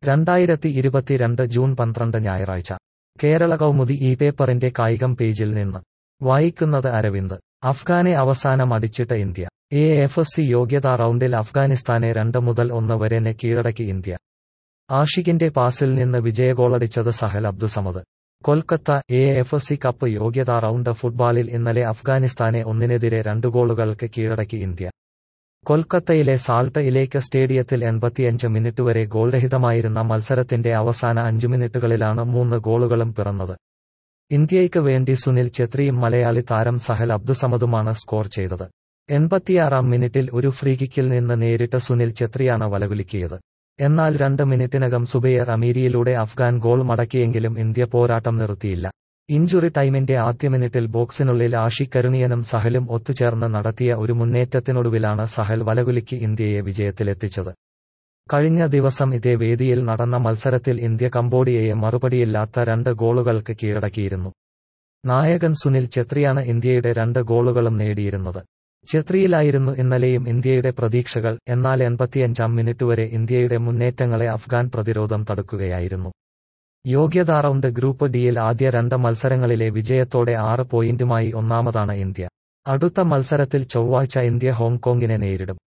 രണ്ടായിരത്തി ഇരുപത്തിരണ്ട് ജൂൺ പന്ത്രണ്ട് ഞായറാഴ്ച കേരള കൗമുദി ഈ പേപ്പറിന്റെ കായികം പേജിൽ നിന്ന് വായിക്കുന്നത് അരവിന്ദ് അഫ്ഗാനെ അവസാനം അടിച്ചിട്ട് ഇന്ത്യ എ എഫ് സി യോഗ്യതാ റൗണ്ടിൽ അഫ്ഗാനിസ്ഥാനെ രണ്ട് മുതൽ ഒന്ന് വരെ നെ കീഴടക്കി ഇന്ത്യ ആഷിഖിന്റെ പാസിൽ നിന്ന് വിജയഗോളടിച്ചത് Sahal Abdussamad Kolkata A F C cup യോഗ്യതാ റൗണ്ട് ഫുട്ബോളിൽ ഇന്നലെ അഫ്ഗാനിസ്ഥാനെ ഒന്നിനെതിരെ രണ്ട് ഗോളുകൾക്ക് കീഴടക്കി ഇന്ത്യ കൊൽക്കത്തയിലെ സാൾട്ട് ഇലേക്ക് സ്റ്റേഡിയത്തിൽ എൺപത്തിയഞ്ച് മിനിറ്റ് വരെ ഗോൾരഹിതമായിരുന്ന മത്സരത്തിന്റെ അവസാന അഞ്ചു മിനിറ്റുകളിലാണ് മൂന്ന് ഗോളുകളും പിറന്നത് ഇന്ത്യയ്ക്ക് വേണ്ടി സുനിൽ ഛത്രിയും മലയാളി താരം സഹൽ അബ്ദുസമദുമാണ് സ്കോർ ചെയ്തത് എൺപത്തിയാറാം മിനിറ്റിൽ ഒരു ഫ്രീകിക്കിൽ നിന്ന് നേരിട്ട് സുനിൽ ഛത്രിയാണ് വലകുലുക്കിയത് എന്നാൽ രണ്ട് മിനിറ്റിനകം സുബൈർ അമീരിയിലൂടെ അഫ്ഗാൻ ഗോൾ മടക്കിയെങ്കിലും ഇന്ത്യ പോരാട്ടം നിർത്തിയില്ല ഇഞ്ചുറി ടൈമിന്റെ ആദ്യ മിനിറ്റിൽ ബോക്സിനുള്ളിൽ ആഷിഖ് കരുണിയനും സഹലും ഒത്തുചേർന്ന് നടത്തിയ ഒരു മുന്നേറ്റത്തിനൊടുവിലാണ് സഹൽ വലകുലുക്കി ഇന്ത്യയെ വിജയത്തിലെത്തിച്ചത് കഴിഞ്ഞ ദിവസം ഇതേ വേദിയിൽ നടന്ന മത്സരത്തിൽ ഇന്ത്യ കംബോഡിയയെ മറുപടിയില്ലാത്ത രണ്ട് ഗോളുകൾക്ക് കീഴടക്കിയിരുന്നു നായകൻ സുനിൽ ഛത്രിയാണ് ഇന്ത്യയുടെ രണ്ട് ഗോളുകളും നേടിയിരുന്നത് ഛത്രിയിലായിരുന്നു ഇന്നലെയും ഇന്ത്യയുടെ പ്രതീക്ഷകൾ എന്നാൽ എൺപത്തിയഞ്ചാം മിനിറ്റ് വരെ ഇന്ത്യയുടെ മുന്നേറ്റങ്ങളെ അഫ്ഗാൻ പ്രതിരോധം തടുക്കുകയായിരുന്നു യോഗ്യതാ റൗണ്ട് ഗ്രൂപ്പ് ഡിയിൽ ആദ്യ രണ്ട് മത്സരങ്ങളിലെ വിജയത്തോടെ ആറ് പോയിന്റുമായി ഒന്നാമതാണ് ഇന്ത്യ അടുത്ത മത്സരത്തിൽ ചൊവ്വാഴ്ച ഇന്ത്യ ഹോങ്കോങ്ങിനെ നേരിടും